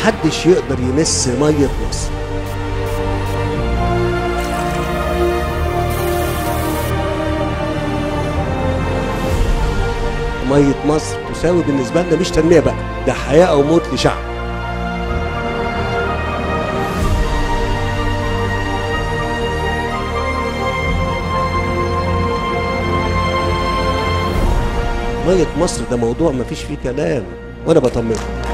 محدش يقدر يمس ميه مصر ميه مصر تساوي بالنسبه لنا مش تنميه بقى ده حياه او موت لشعب ميه مصر ده موضوع مفيش فيه كلام وانا بطمنكم